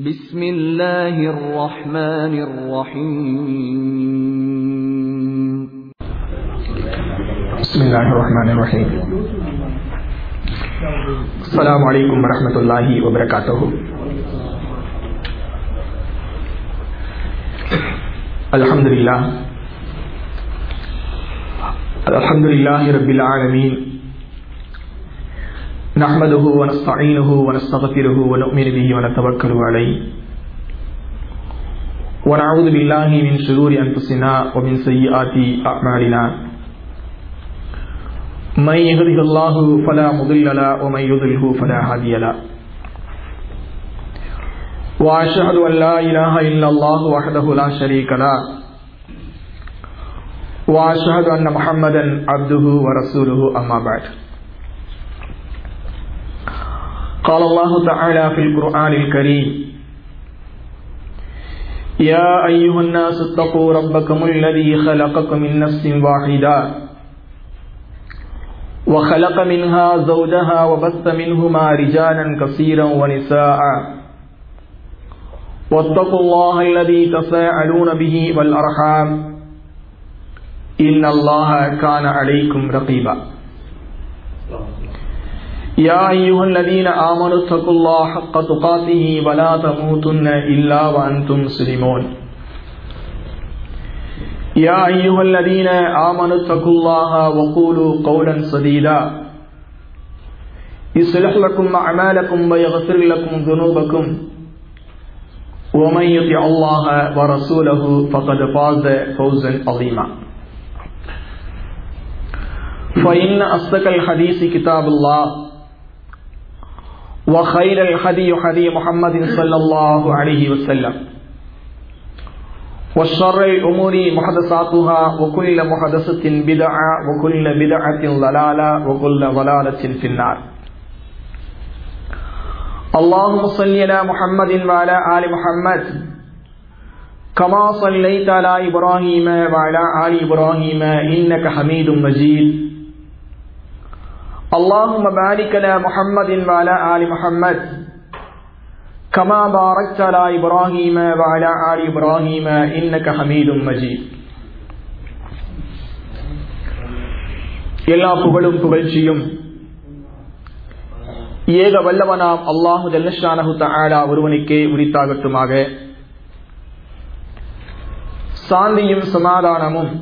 بسم الله الرحمن الرحيم بسم الله الرحمن الرحيم السلام عليكم ورحمة الله وبركاته الحمد لله الحمد لله رب العالمين نحمده ونستعينه ونستغفره ونؤمن به ونتوكل عليه ونعوذ بالله من شرور أنفسنا ومن سيئات أعمالنا من يهده الله فلا مضل له ومن يضله فلا هادي له واشهد ان لا اله الا الله وحده لا شريك له واشهد ان محمدا عبده ورسوله اما بعد قال الله تعالى في القران الكريم يا ايها الناس اتقوا ربكم الذي خلقكم من نفس واحده وخلق منها زوجها وبث منهما رجالا كثيرا ونساء واتقوا الله الذي تساءلون به والأرحام إن الله كان عليكم رقيبا يا أيها الذين آمنوا اتقوا الله حق تقاته ولا تموتن إلا وأنتم مسلمون يا أيها الذين آمنوا اتقوا الله وقولوا قولا سديدا يصلح لكم أعمالكم ويغفر لكم ذنوبكم ومن يطع الله ورسوله فقد فاز فوزا عظيما فإن أصدق الحديث كتاب الله وخير الحدي حدي محمد صلى الله عليه وسلم وشر الأمور محدثاتها وكل محدثة بدعة وكل بدعة ضلالة وكل ضلالة في النار اللهم صل على محمد وعلى آل محمد كما صليت على إبراهيم وعلى آل إبراهيم إنك حميد مجيد اللهم بارك على محمد وعلى آل محمد كما باركت على إبراهيم وعلى آل إبراهيم إنك حميد مجيد எல்லா புகழும் புகழ்ச்சியும் ஏக வல்லவனாம் அல்லாஹு ஜல்லஷானஹு தஆலா ஒருவனுக்கே உரித்தாகட்டுமாக சாந்தியும் சமாதானமும்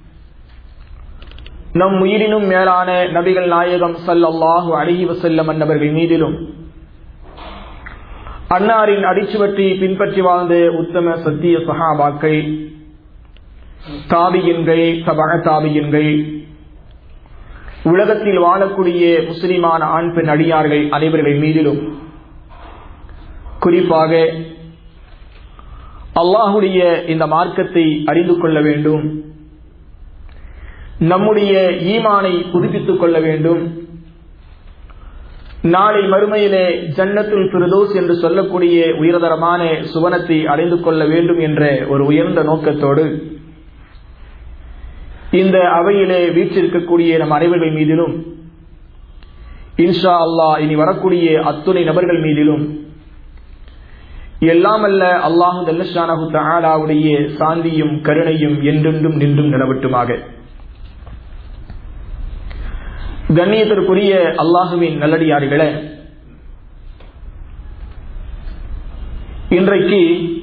நம் உயிரினும் மேலான நபிகள் நாயகம் சல்லல்லாஹு அழகி வசல்லம் அன்னவர்கள் மீதிலும் அன்னாரின் அடிச்சுவற்றி பின்பற்றி வாழ்ந்த உத்தம சத்திய சகாபாக்கள் தாபியன்கள் சபக தாபியன்கள் உலகத்தில் வாழக்கூடிய முஸ்லிமான ஆண் பெண் அடியார்கள் அனைவர்கள் மீதிலும் குறிப்பாக அல்லாஹுடைய இந்த மார்க்கத்தை அறிந்து கொள்ள வேண்டும் நம்முடைய ஈமானை புதுப்பித்துக் கொள்ள வேண்டும் நாளை மறுமையிலே ஜன்னத்துல் பிரதோஸ் என்று சொல்லக்கூடிய உயர்தரமான சுவனத்தை அடைந்து கொள்ள வேண்டும் என்ற ஒரு உயர்ந்த நோக்கத்தோடு இந்த அவையிலே வீற்றிருக்கக்கூடிய நம் அனைவர்கள் மீதிலும் இன்ஷா அல்லாஹ் இனி வரக்கூடிய அத்துணை நபர்கள் மீதிலும் எல்லாமல்ல அல்லாஹு தல்லஷானஹு தஆலாவுடைய சாந்தியும் கருணையும் என்றென்றும் நின்றும் நிலவட்டுமாக கண்ணியத்திற்குரிய அல்லாஹுவின் நல்லடியார்களே இன்றைக்கு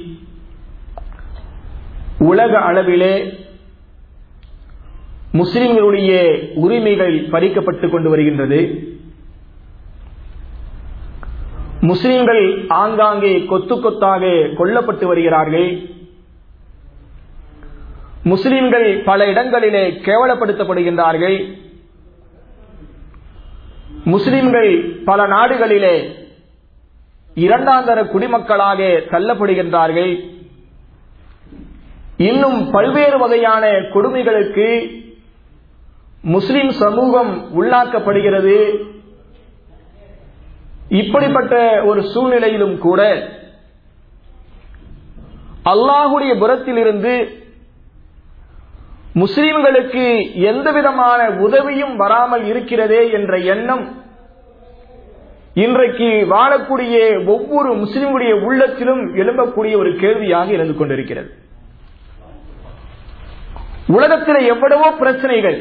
உலக அளவிலே முஸ்லிம்களுடைய உரிமைகள் பறிக்கப்பட்டுக் கொண்டு வருகின்றது முஸ்லிம்கள் ஆங்காங்கே கொத்து கொத்தாக கொல்லப்பட்டு வருகிறார்கள் முஸ்லிம்கள் பல இடங்களிலே கேவலப்படுத்தப்படுகின்றார்கள் முஸ்லிம்கள் பல நாடுகளிலே இரண்டாந்தர குடிமக்களாக தள்ளப்படுகின்றார்கள் இன்னும் பல்வேறு வகையான கொடுமைகளுக்கு முஸ்லிம் சமூகம் உள்ளாக்கப்படுகிறது இப்படிப்பட்ட ஒரு சூழ்நிலையிலும் கூட அல்லாஹுடைய புறத்திலிருந்து முஸ்லிம்களுக்கு எந்த விதமான உதவியும் வராமல் இருக்கிறதே என்ற எண்ணம் இன்றைக்கு வாழக்கூடிய ஒவ்வொரு முஸ்லிமுடைய உள்ளத்திலும் எழும்பக்கூடிய ஒரு கேள்வியாக இருந்து கொண்டிருக்கிறது உலகத்தில் எவ்வளவோ பிரச்சனைகள்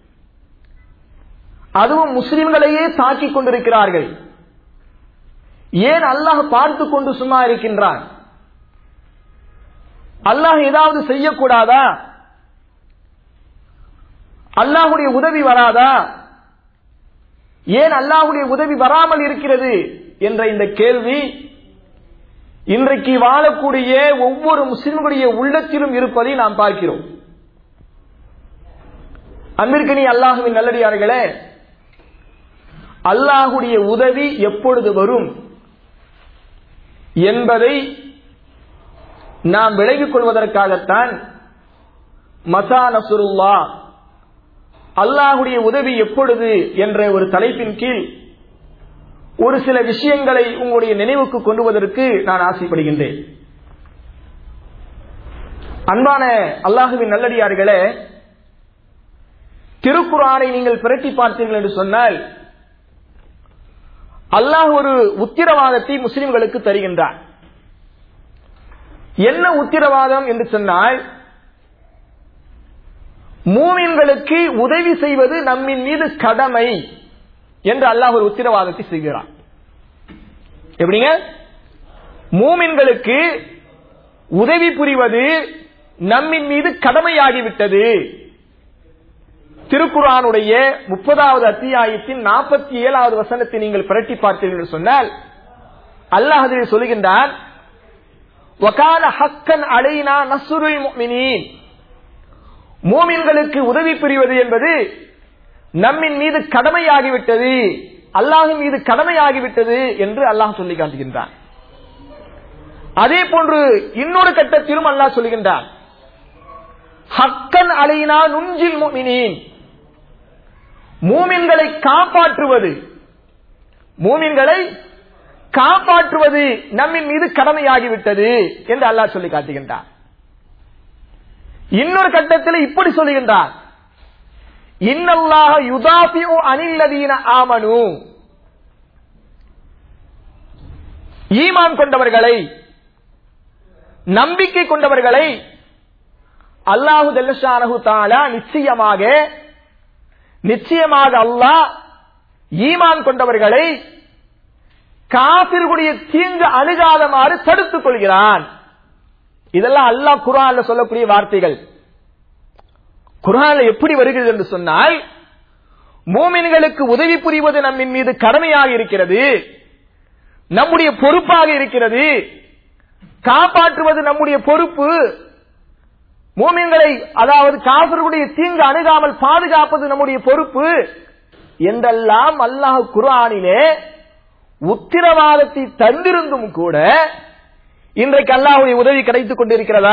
அதுவும் முஸ்லிம்களையே தாக்கிக் கொண்டிருக்கிறார்கள் ஏன் அல்லாஹ் பார்த்து கொண்டு சும்மா இருக்கின்றான் அல்லாஹ் ஏதாவது செய்யக்கூடாதா அல்லாஹுடைய உதவி வராதா ஏன் அல்லாஹுடைய உதவி வராமல் இருக்கிறது என்ற இந்த கேள்வி இன்றைக்கு வாழக்கூடிய ஒவ்வொரு முஸ்லிம்களுடைய உள்ளத்திலும் இருப்பதை நாம் பார்க்கிறோம் அன்பிற்கனி அல்லாஹுவின் நல்லடியார்களே அல்லாஹுடைய உதவி எப்பொழுது வரும் என்பதை நாம் விலகிக் கொள்வதற்காகத்தான் மசா நசுருல்லா அல்லாஹுடைய உதவி எப்பொழுது என்ற ஒரு தலைப்பின் கீழ் ஒரு சில விஷயங்களை உங்களுடைய நினைவுக்கு கொண்டு வருவதற்கு நான் ஆசைப்படுகின்றேன் அன்பான அல்லாஹுவின் நல்லடியார்களே திருக்குறானை நீங்கள் பிரட்டி பார்த்தீர்கள் என்று சொன்னால் அல்லாஹ் ஒரு உத்திரவாதத்தை முஸ்லிம்களுக்கு தருகின்றார் என்ன உத்திரவாதம் என்று சொன்னால் மூமின்களுக்கு உதவி செய்வது நம்மின் மீது கடமை என்று அல்லாஹ் ஒரு உத்திரவாதத்தை செய்கிறார் எப்படிங்க மூமின்களுக்கு உதவி புரிவது நம்மின் மீது கடமையாகிவிட்டது திருக்குறானுடைய முப்பதாவது அத்தியாயத்தின் நாற்பத்தி ஏழாவது வசனத்தை நீங்கள் புரட்டி பார்த்தீர்கள் சொன்னால் அல்லாஹ் அதில் சொல்லுகின்றான் வகான ஹக்கன் அலைனா நசுருல் முஃமினீன் மூமின்களுக்கு உதவி புரிவது என்பது நம்மின் மீது கடமையாகிவிட்டது அல்லாஹின் மீது கடமையாகிவிட்டது என்று அல்லாஹ் சொல்லி காட்டுகின்றான் அதே போன்று இன்னொரு கட்டத்திலும் அல்லாஹ் சொல்லுகின்றான் ஹக்கன் அலைனா நுஞ்சில் முஃமினீன் மூமின்களை காப்பாற்றுவது மூமின்களை காப்பாற்றுவது நம்மின் மீது கடமையாகிவிட்டது என்று அல்லாஹ் சொல்லி காட்டுகின்றார் இன்னொரு கட்டத்தில் இப்படி சொல்லுகின்றார் இன்னல்லாக யுதாபி அனில்லதீன ஆமனு ஈமான் கொண்டவர்களை நம்பிக்கை கொண்டவர்களை அல்லாஹு தெல்லஷானஹு தாலா நிச்சயமாக நிச்சயமாக அல்லாஹ் ஈமான் கொண்டவர்களை காபிர்களுடைய தீங்கு அணுகாதமாறு தடுத்துக் கொள்கிறான் இதெல்லாம் அல்லாஹ் குரான்ல சொல்லக்கூடிய வார்த்தைகள் குரான்ல எப்படி வருகிறது என்று சொன்னால் மூமின்களுக்கு உதவி புரிவது நம்மின் மீது கடமையாக இருக்கிறது நம்முடைய பொறுப்பாக இருக்கிறது காப்பாற்றுவது நம்முடைய பொறுப்பு மூமின்களை அதாவது காசர்களுடைய தீங்கு அணுகாமல் பாதுகாப்பது நம்முடைய பொறுப்பு என்றெல்லாம் அல்லாஹ் குரானிலே உத்திரவாதத்தை தந்திருந்தும் கூட இன்றைக்கு அல்லாஹுடைய உதவி கிடைத்துக் கொண்டிருக்கிறதா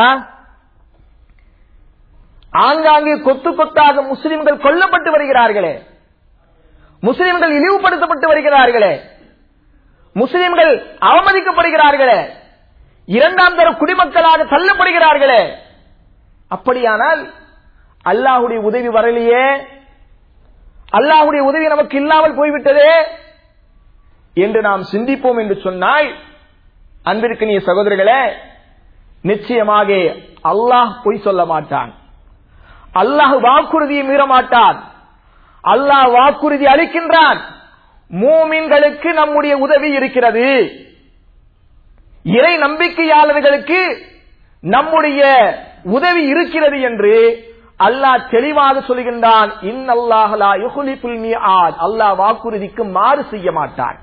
ஆங்காங்கே கொத்து கொத்தாக முஸ்லிம்கள் கொல்லப்பட்டு வருகிறார்களே முஸ்லிம்கள் இழிவுபடுத்தப்பட்டு வருகிறார்களே முஸ்லிம்கள் அவமதிக்கப்படுகிறார்களே இரண்டாம் தர குடிமக்களாக தள்ளப்படுகிறார்களே அப்படியானால் அல்லாஹுடைய உதவி வரலையே அல்லாஹுடைய உதவி நமக்கு இல்லாமல் போய்விட்டதே என்று நாம் சிந்திப்போம் என்று சொன்னால் அன்பிற்கு நீ சகோதரர்களே நிச்சயமாக அல்லாஹ் பொய் சொல்ல மாட்டான் அல்லாஹ் வாக்குறுதியை மீற மாட்டான் அல்லாஹ் வாக்குறுதி அளிக்கின்றான் மூமின்களுக்கு நம்முடைய உதவி இருக்கிறது இறை நம்பிக்கையாளர்களுக்கு நம்முடைய உதவி இருக்கிறது என்று அல்லாஹ் தெளிவாக சொல்கின்றான் இன்னல்லாஹலா யுகுலிபுல் மிஆத் அல்லாஹ் வாக்குறுதிக்கு மாறு செய்ய மாட்டான்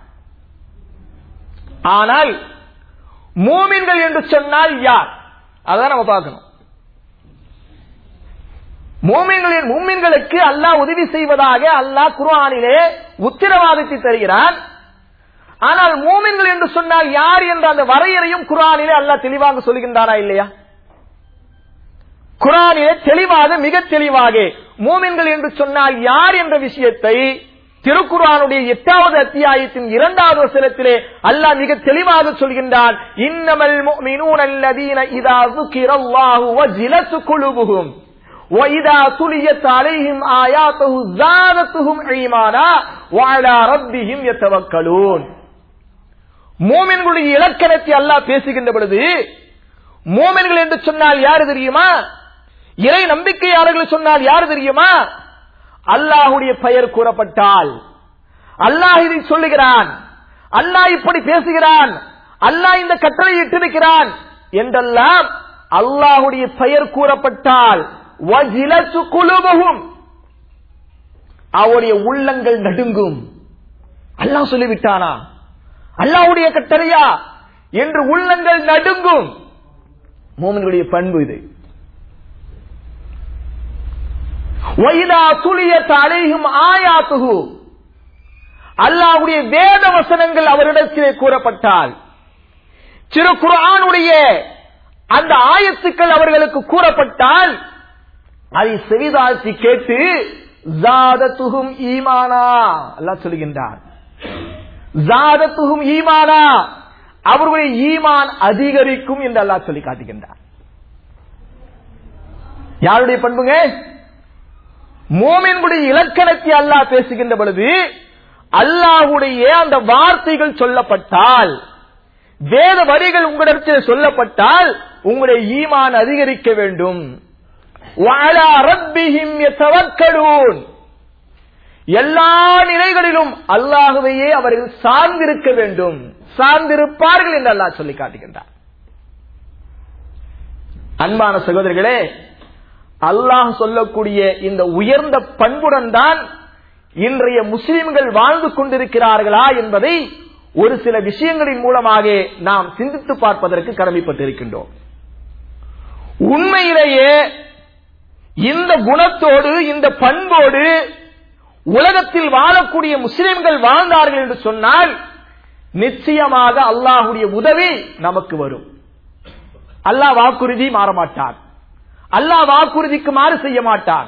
ஆனால் மூமின்கள் என்று சொன்னால் யார் அதான் நம்ம பார்க்கணும் மூமின்களின் மூமின்களுக்கு அல்லாஹ் உதவி செய்வதாக அல்லாஹ் குர்ஆனிலே உத்தரவாதத்தை தருகிறான் ஆனால் மூமின்கள் என்று சொன்னால் யார் என்ற அந்த வரையறையும் குர்ஆனிலே அல்லாஹ் தெளிவாக சொல்கின்றானா இல்லையா குரானிலே தெளிவாக மிக தெளிவாக மூமின்கள் என்று சொன்னால் யார் என்ற விஷயத்தை திருக்குறானுடைய எட்டாவது அத்தியாயத்தின் இரண்டாவது வசனத்திலே அல்லாஹ் மிக தெளிவாக சொல்கின்றான் இன்னமல் முஃமினூன அல்லதீன இதா ذுகிரல்லாஹு வஜிலத் குலுபுஹும் وإذا تليت عليهم آياته زادتهم إيمانا وعلى ربهم يتوكلون மோமின்களுடைய இலக்கணத்தை அல்லாஹ் பேசுகின்ற பொழுது மோமின்கள் என்று சொன்னால் யாரு தெரியுமா இறை நம்பிக்கையாளர்கள் சொன்னால் யாரு தெரியுமா அல்லாஹுடைய பெயர் கூறப்பட்டால் அல்லாஹ் இதை சொல்லுகிறான் அல்லாஹ் இப்படி பேசுகிறான் அல்லாஹ் இந்த கட்டளை இட்டிருக்கிறான் என்றெல்லாம் அல்லாஹுடைய பெயர் கூறப்பட்டால் வஜிலத்து குலுபகும் அவருடைய உள்ளங்கள் நடுங்கும் அல்லாஹ் சொல்லிவிட்டானா அல்லாஹ்வுடைய கட்டளையா என்று உள்ளங்கள் நடுங்கும் மோமன்களுடைய பண்பு இது வைதா துளியத் அலைஹிம் ஆயாத்துஹு அல்லாஹ்வுடைய வேத வசனங்கள் அவரிடத்திலே கூறப்பட்டால் சிறு குர்ஆனுடைய அந்த ஆயத்துக்கள் அவர்களுக்கு கூறப்பட்டால் அதை செவிதாழ்த்தி கேட்டு ஜாதத்துகும் ஈமானா அல்லாஹ் சொல்கின்றார் ஜாதத்துகும் ஈமானா அவர்களுடைய ஈமான் அதிகரிக்கும் என்று அல்லாஹ் சொல்லி காட்டுகின்றார் யாருடைய பண்புங்க மோமின்களுடைய இலக்கணத்தை அல்லாஹ் பேசுகின்ற பொழுது அல்லாஹுடைய அந்த வார்த்தைகள் சொல்லப்பட்டால் வேத வரிகள் உங்களிடத்தில் சொல்லப்பட்டால் உங்களுடைய ஈமான் அதிகரிக்க வேண்டும் وَعَلَى رَبِّهِمْ يَتَوَكَّلُونَ எல்லா நிலைகளிலும் அல்லாஹுவையே அவர்கள் சார்ந்திருக்க வேண்டும் சார்ந்திருப்பார்கள் என்று அல்லாஹ் சொல்லி காட்டுகின்றார் அன்பான சகோதரர்களே அல்லாஹ் சொல்லக்கூடிய இந்த உயர்ந்த பண்புடன் தான் இன்றைய முஸ்லிம்கள் வாழ்ந்து கொண்டிருக்கிறார்களா என்பதை ஒரு சில விஷயங்களின் மூலமாக நாம் சிந்தித்து பார்ப்பதற்கு கடமைப்பட்டிருக்கின்றோம் உண்மையிலேயே இந்த குணத்தோடு இந்த பண்போடு உலகத்தில் வாழக்கூடிய முஸ்லிம்கள் வாழ்ந்தார்கள் என்று சொன்னால் நிச்சயமாக அல்லாஹுடைய உதவி நமக்கு வரும் அல்லாஹ் வாக்குறுதி மாறமாட்டான் அல்லாஹ் வாக்குறுதிக்கு மாறு செய்ய மாட்டான்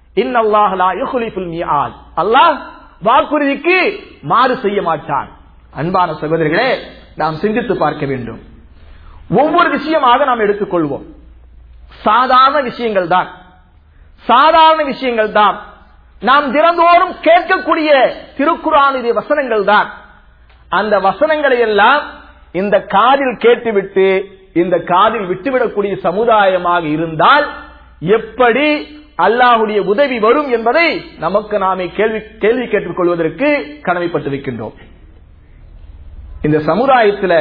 அல்லாஹ் வாக்குறுதிக்கு மாறு செய்ய மாட்டான் அன்பான சகோதரர்களே நாம் சிந்தித்து பார்க்க வேண்டும் ஒவ்வொரு விஷயமாக நாம் எடுத்துக்கொள்வோம் சாதாரண விஷயங்கள் தான் சாதாரண விஷயங்கள் தான் நாம் தினந்தோறும் கேட்கக்கூடிய திருக்குறானுடைய வசனங்கள் தான் அந்த வசனங்களை எல்லாம் இந்த காதில் கேட்டுவிட்டு இந்த காதில் விட்டுவிடக்கூடிய சமுதாயமாக இருந்தால் எப்படி அல்லாஹுடைய உதவி வரும் என்பதை நமக்கு நாமே கேள்வி கேள்வி கேட்டுக் கொள்வதற்கு கடமைப்பட்டிருக்கின்றோம் இந்த சமுதாயத்தில்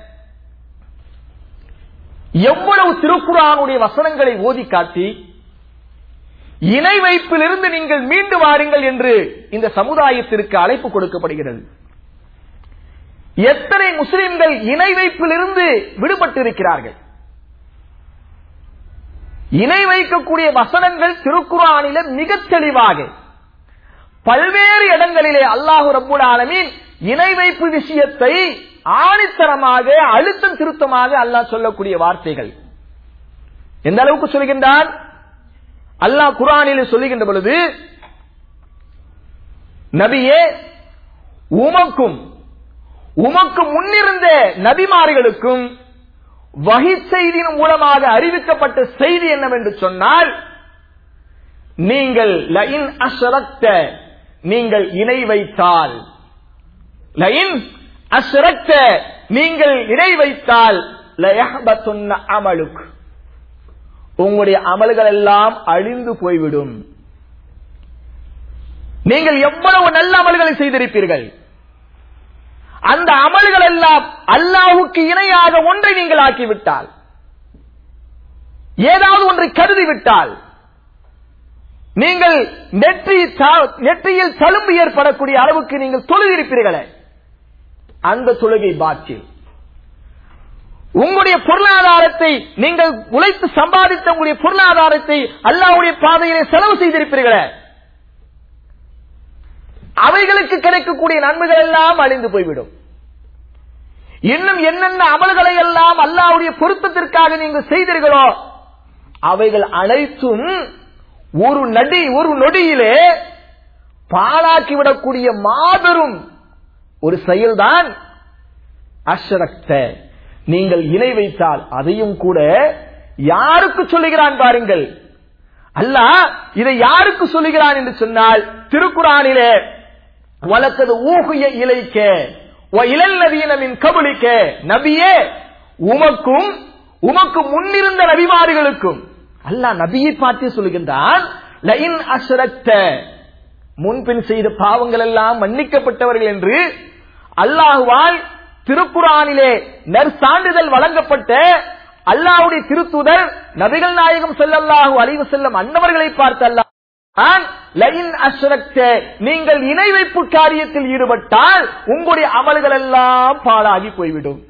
எவ்வளவு திருக்குறானுடைய வசனங்களை ஓதி காட்டி இணை வைப்பிலிருந்து நீங்கள் மீண்டு வாருங்கள் என்று இந்த சமுதாயத்திற்கு அழைப்பு கொடுக்கப்படுகிறது எத்தனை முஸ்லிம்கள் இணை வைப்பிலிருந்து விடுபட்டிருக்கிறார்கள் இணை வைக்கக்கூடிய வசனங்கள் திருக்குறானில மிக தெளிவாக பல்வேறு இடங்களிலே அல்லாஹு ரப்புல் ஆலமீன் இணை வைப்பு விஷயத்தை ஆணித்தரமாக அழுத்தம் திருத்தமாக அல்லாஹ் சொல்லக்கூடிய வார்த்தைகள் எந்த அளவுக்கு சொல்கின்றான் அல்லாஹ் குரானில் சொல்லுகின்ற பொழுது நபியே உமக்கும் உமக்கு முன்னிருந்த நபிமார்களுக்கும் வகை செய்தியின் மூலமாக அறிவிக்கப்பட்ட செய்தி என்னவென்று சொன்னால் நீங்கள் லயின் அஷரக்த நீங்கள் இணை வைத்தால் லயின் அஷரக்த நீங்கள் இணை வைத்தால் லயஹ்பத்துன்ன அமலுக் உங்களுடைய அமல்கள் எல்லாம் அழிந்து போய்விடும் நீங்கள் எவ்வளவு நல்ல அமல்களை செய்திருப்பீர்கள் அந்த அமல்கள் எல்லாம் அல்லாஹுக்கு இணையாக ஒன்றை நீங்கள் ஆக்கிவிட்டால் ஏதாவது ஒன்றை கருதி விட்டால் நீங்கள் நெற்றி நெற்றியில் தழும்பு ஏற்படக்கூடிய அளவுக்கு நீங்கள் தொழுதிருப்பீர்களே அந்த தொழுகை பாக்கி உங்களுடைய பொருளாதாரத்தை நீங்கள் உழைத்து சம்பாதித்த உங்களுடைய பொருளாதாரத்தை அல்லாவுடைய பாதையிலே செலவு செய்திருப்பீர்களே அவைகளுக்கு கிடைக்கக்கூடிய நன்மைகள் எல்லாம் அழிந்து போய்விடும் இன்னும் என்னென்ன அமல்களை எல்லாம் அல்லாவுடைய பொருத்தத்திற்காக நீங்கள் செய்தீர்களோ அவைகள் அனைத்தும் ஒரு நடி ஒரு நொடியிலே பாழாக்கி விடக்கூடிய மாபெரும் ஒரு செயல்தான் அஷரக்த நீங்கள் இணை வைத்தால் அதையும் கூட யாருக்கு சொல்லுகிறான் பாருங்கள் அல்லாஹ் இதை யாருக்கு சொல்லுகிறான் என்று சொன்னால் திருக்குறானிலே வழக்கது ஊகிய இலைக்க இளல்லதீனமின் கபலிக்க நபியே உமக்கும் உமக்கு முன்னிருந்த நபிமார்களுக்கும் அல்லாஹ் நபியை பார்த்து சொல்லுகின்றான் லைன் அஷ்ரக்த முன்பின் செய்த பாவங்கள் எல்லாம் மன்னிக்கப்பட்டவர்கள் என்று அல்லாஹுவால் திருக்குறானிலே நற்சான்றிதழ் வழங்கப்பட்ட அல்லாஹ்வுடைய திருத்துதர் நபிகள் நாயகம் ஸல்லல்லாஹு அலைஹி வஸல்லம் அன்னவர்களை பார்த்து அல்லாஹ் நான் லஇன் அஷ்ரக்த நீங்கள் இணை வைப்பு காரியத்தில் ஈடுபட்டால் உங்களுடைய அமல்கள் எல்லாம் பாழாகி போய்விடும்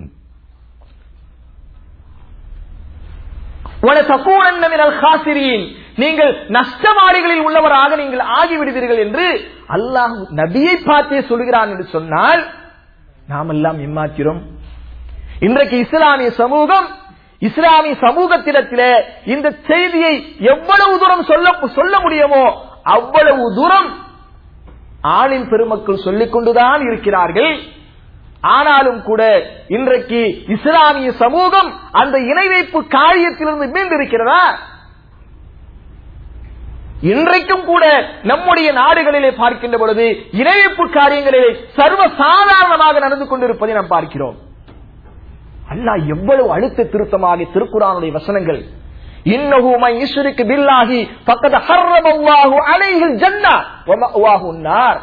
وَلَتَكُونَنَّ مِنَ الْخَاسِرِينَ நீங்கள் நஷ்டவாளிகளில் உள்ளவராக நீங்கள் ஆகிவிடுவீர்கள் என்று அல்லாஹ் நபியை பார்த்தே சொல்கிறான் என்று சொன்னால் நாம் எல்லாம் ஏமாக்கிறோம் இன்றைக்கு இஸ்லாமிய சமூகம் இஸ்லாமிய சமூகத்திடத்திலே இந்த செய்தியை எவ்வளவு தூரம் சொல்ல சொல்ல முடியுமோ அவ்வளவு தூரம் ஆளின் பெருமக்கள் சொல்லிக் கொண்டுதான் இருக்கிறார்கள் ஆனாலும் கூட இன்றைக்கு இஸ்லாமிய சமூகம் அந்த இணை வைப்பு காரியத்திலிருந்து மீண்டிருக்கிறதா இன்றைக்கும் கூட நம்முடைய நாடுகளிலே பார்க்கின்ற பொழுது இணை வைப்பு காரியங்களிலே சர்வ சாதாரணமாக நடந்து கொண்டிருப்பதை நாம் பார்க்கிறோம் அல்லாஹ் எவ்வளவு அழுத்த திருத்தமாக திருக்குறானுடைய வசனங்கள் இன்னஹு மன் யுஷ்ரிக் பில்லாஹி ஃபக்கத் ஹர்ரமல்லாஹு அலைஹில் ஜன்னah வ மஅவாஹு நார்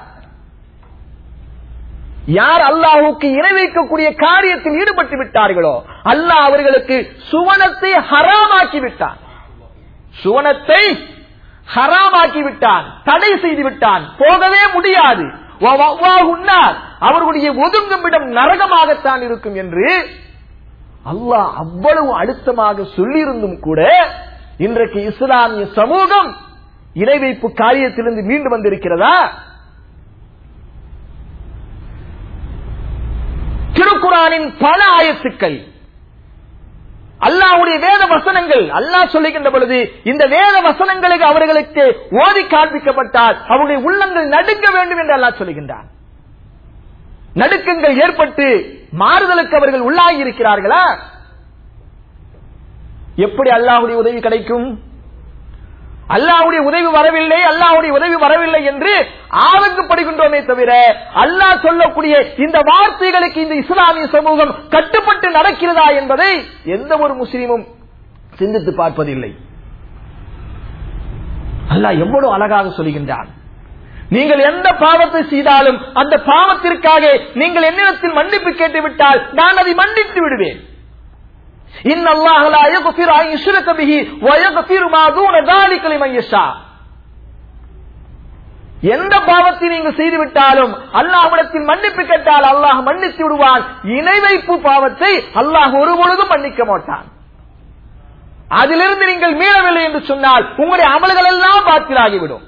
யார் அல்லாஹுக்கு இணை வைக்கக்கூடிய காரியத்தில் ஈடுபட்டு விட்டார்களோ அல்லாஹ் அவர்களுக்கு சுவனத்தை ஹராமாக்கி விட்டான் சுவனத்தை ஹராமாக்கி விட்டான் தடை செய்து விட்டான் போகவே முடியாது வ மஅவாஹு நார். அவர்களுடைய ஒதுங்கும் இடம் நரகமாகத்தான் இருக்கும் என்று அல்லாஹ் அவ்வளவு அழுத்தமாக சொல்லியிருந்தும் கூட இன்றைக்கு இஸ்லாமிய சமூகம் இணை வைப்பு காரியத்திலிருந்து மீண்டு வந்திருக்கிறதா திருக்குறானின் பல ஆயத்துக்கள் அல்லாஹ்வுடைய வேத வசனங்கள் அல்லாஹ் சொல்லுகின்ற பொழுது இந்த வேத வசனங்களுக்கு அவர்களுக்கு ஓதி காண்பிக்கப்பட்டால் அவருடைய உள்ளங்கள் நடுங்க வேண்டும் என்று அல்லாஹ் சொல்லுகின்றான் நடுக்கங்கள் ஏற்பட்டு மாறுதலுக்கு அவர்கள் உள்ளாகி இருக்கிறார்களா எப்படி அல்லாஹ்வுடைய உதவி கிடைக்கும் அல்லாஹ்வுடைய உதவி வரவில்லை அல்லாஹ்வுடைய உதவி வரவில்லை என்று ஆதங்கப்படுகின்றோமே தவிர அல்லாஹ் சொல்லக்கூடிய இந்த வார்த்தைகளுக்கு இந்த இஸ்லாமிய சமூகம் கட்டுப்பட்டு நடக்கிறதா என்பதை எந்த ஒரு முஸ்லீமும் சிந்தித்து பார்ப்பதில்லை அல்லாஹ் எவ்வளவு அழகாக சொல்கின்றான் நீங்கள் எந்த பாவத்தை செய்தாலும் அந்த பாவத்திற்காக நீங்கள் என்னிடத்தில் மன்னிப்பு கேட்டு விட்டால் நான் அதை மன்னித்து விடுவேன் إن الله لا يغفر أن يشرك به ويغفر ما دون ذلك لمن يشاء எந்த பாவத்தை நீங்கள் செய்து விட்டாலும் அல்லாஹ்விடத்தில் மன்னிப்பு கேட்டால் அல்லாஹ் மன்னித்து விடுவான் இணை வைப்பு பாவத்தை அல்லாஹ் ஒருபொழுதும் மன்னிக்க மாட்டான் அதிலிருந்து நீங்கள் மீளவில்லை என்று சொன்னால் உங்களுடைய அமல்கள் எல்லாம் பாத்திராகிவிடும்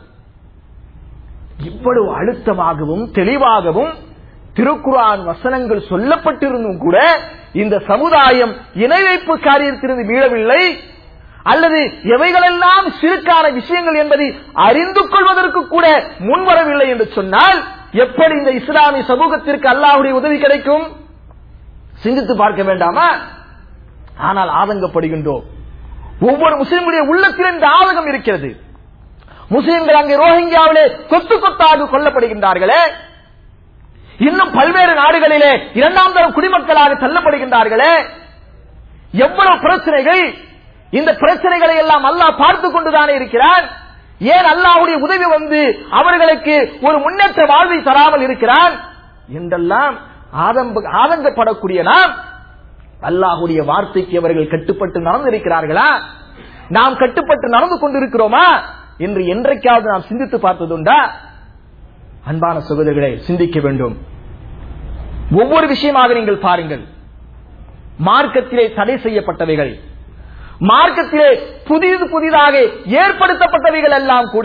இவ்வளவு அழுத்தமாகவும் தெளிவாகவும் திருக்குரான் வசனங்கள் சொல்லப்பட்டிருந்தும் கூட இந்த சமுதாயம் இணை வைப்பு காரியத்திலிருந்து மீளவில்லை அல்லது எவைகளெல்லாம் சிறுக்கான விஷயங்கள் என்பதை அறிந்து கொள்வதற்கு கூட முன்வரவில்லை என்று சொன்னால் எப்படி இந்த இஸ்லாமிய சமூகத்திற்கு அல்லாஹ்வுடைய உதவி கிடைக்கும் சிந்தித்து பார்க்க வேண்டாமா ஆனால் ஆதங்கப்படுகின்றோம் ஒவ்வொரு முஸ்லிமுடைய உள்ளத்தில் இந்த ஆதங்கம் இருக்கிறது முஸ்லிம்கள் அங்கே ரோஹிங்கியாவிலே கொத்து கொத்தாக கொல்லப்படுகின்றார்களே இன்னும் பல்வேறு நாடுகளிலே இரண்டாம் தரம் குடிமக்களாக தள்ளப்படுகின்றார்களே எவ்வளவு பிரச்சனைகள் இந்த பிரச்சனைகளை எல்லாம் அல்லாஹ் பார்த்து கொண்டுதானே இருக்கிறான் ஏன் அல்லாஹ்வுடைய உதவி வந்து அவர்களுக்கு ஒரு முன்னேற்ற வாழ்வை தராமல் இருக்கிறான் என்றெல்லாம் ஆதம்ப- ஆதங்கப்படக்கூடிய நாம் அல்லாஹ்வுடைய வார்த்தைக்கு அவர்கள் கட்டுப்பட்டு நடந்திருக்கிறார்களா நாம் கட்டுப்பட்டு நடந்து கொண்டிருக்கிறோமா என்று என்றைக்காவது நாம் சிந்தித்து பார்த்ததுண்டா அன்பான சகோதரர்களை சிந்திக்க வேண்டும் ஒவ்வொரு விஷயமாக நீங்கள் பாருங்கள் மார்க்கத்திலே தடை செய்யப்பட்டவைகள் மார்க்கத்திலே புதிது புதிதாக ஏற்படுத்தப்பட்டவைகள் எல்லாம் கூட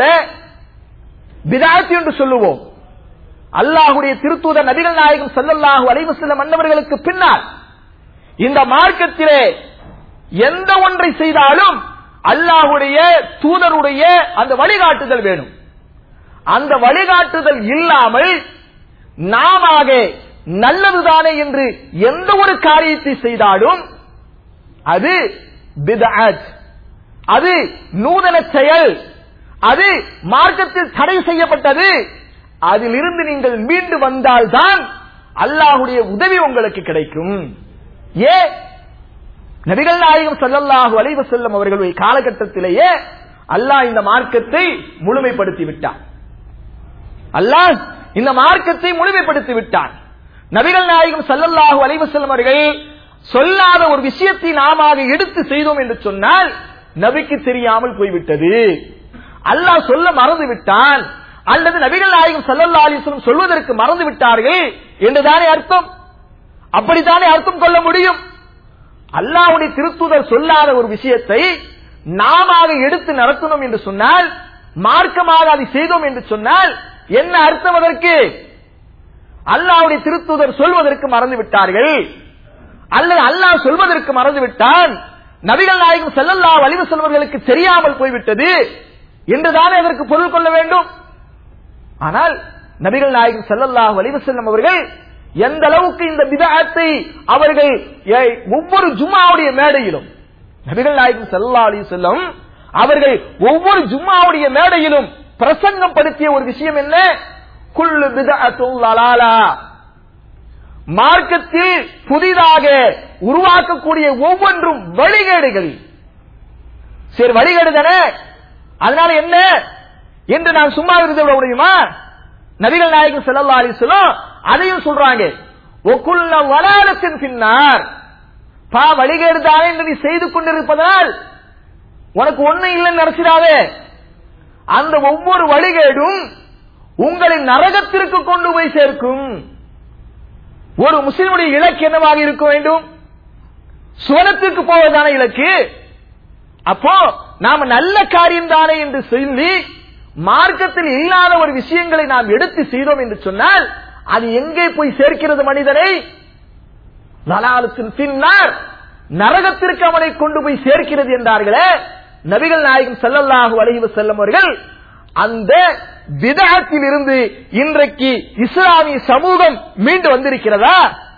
பிதாத்தி என்று சொல்லுவோம் அல்லாஹுடைய திருத்தூதர் நபிகள் நாயகம் ஸல்லல்லாஹு அலைஹி வஸல்லம் அன்னவர்களுக்கு பின்னால் இந்த மார்க்கத்திலே எந்த ஒன்றை செய்தாலும் அல்லாஹுடைய தூதருடைய அந்த வழிகாட்டுதல் வேணும் அந்த வழிகாட்டுதல் இல்லாமல் நாம நல்லதுதானே என்று எந்த ஒரு காரியத்தை செய்தாலும் அது பிதஅத் அது நூதன செயல் அது மார்க்கத்தில் தடை செய்யப்பட்டது அதிலிருந்து நீங்கள் மீண்டு வந்தால்தான் அல்லாஹுடைய உதவி உங்களுக்கு கிடைக்கும் ஏ நபிகள் நாயகம் ஸல்லல்லாஹு அலைஹி வஸல்லம் அவர்களுடைய காலகட்டத்திலேயே அல்லாஹ் இந்த மார்க்கத்தை முழுமைப்படுத்தி விட்டான் அல்லாஹ் இந்த மார்க்கத்தை முழுமைப்படுத்தி விட்டான் நபிகள் நாயகம் ஸல்லல்லாஹு அலைஹி வஸல்லம் அவர்கள் சொல்லாத ஒரு விஷயத்தை நாம எடுத்து செய்தோம் என்று சொன்னால் நபிக்கு தெரியாமல் போய்விட்டது அல்லாஹ் சொல்ல மறந்து விட்டான் அல்லது நபிகள் நாயகம் ஸல்லல்லாஹு அலைஹி வஸல்லம் சொல்வதற்கு மறந்து விட்டார்கள் என்றுதானே அர்த்தம் அப்படித்தானே அர்த்தம் கொள்ள முடியும் அல்லாஹ்வுடைய திருத்தூதர் சொல்லாத ஒரு விஷயத்தை நாம எடுத்து நடத்தணும் என்று சொன்னால் மார்க்கமாக அதை செய்தோம் என்று சொன்னால் என்ன அர்த்தம் அதற்கு அல்லாஹ்வுடைய திருத்தூதர் சொல்வதற்கு மறந்து விட்டார்கள் அல்லது அல்லாஹ் சொல்வதற்கு மறந்து விட்டான் நபிகள் நாயகம் ஸல்லல்லாஹு அலைஹி வஸல்லமர்களுக்கு தெரியாமல் போய்விட்டது என்றுதானே அதற்கு பொருள் கொள்ள வேண்டும் ஆனால் நபிகள் நாயகம் ஸல்லல்லாஹு அலைஹி வஸல்லம் அவர்கள் எந்த அளவுக்கு இந்த பிதஅத்தை அவர்கள் ஏ- ஒவ்வொரு ஜும்மாவுடைய மேடையிலும் நபிகள் நாயகம் ஸல்லல்லாஹு அலைஹி வஸல்லம் அவர்கள் ஒவ்வொரு ஜும்மாவுடைய மேடையிலும் பிரசங்கம் படுத்திய ஒரு விஷயம் என்ன குல்லு பிதஅத்துல் லலாலா மார்க்கத்தில் புதிதாக உருவாக்கக்கூடிய ஒவ்வொன்றும் வழிகேடுகள் சரி வழிகேடு தானே அதனால என்ன என்று நான் சும்மா இருந்து விட முடியுமா நபிகள் நாயகம் ஸல்லல்லாஹு அலைஹி வஸல்லம் அதையும் சொல்றாங்க ஒக்குல்ல வலாலத்தின் பின்னார் பா வழிகேடு தானே என்று நீ செய்து கொண்டிருப்பதால் உனக்கு ஒண்ணு இல்லைன்னு நினைச்சிடாதே அந்த ஒவ்வொரு வழிகேடும் உங்களை நரகத்திற்கு கொண்டு போய் சேர்க்கும் ஒரு முஸ்லிமுடைய இலக்கு என்னவாக இருக்க வேண்டும் சுவனத்திற்கு போவதான இலக்கு அப்போ நாம நல்ல காரியம் தானே என்று சொல்லி மார்க்கத்தில் இல்லாத ஒரு விஷயங்களை நாம் எடுத்து செய்தோம் என்று சொன்னால் அது எங்கே போய் சேர்க்கிறது மனிதனை லலாலத்தின் பின்னால் நரகத்திற்கு அவனை கொண்டு போய் சேர்க்கிறது என்றார்களே நபிகள் நாயகம் ஸல்லல்லாஹு அலைஹி வஸல்லம் அவர்கள் அந்த விதத்தில் இருந்து இன்றைக்கு இஸ்லாமிய சமூகம் மீண்டு வந்திருக்கிறதா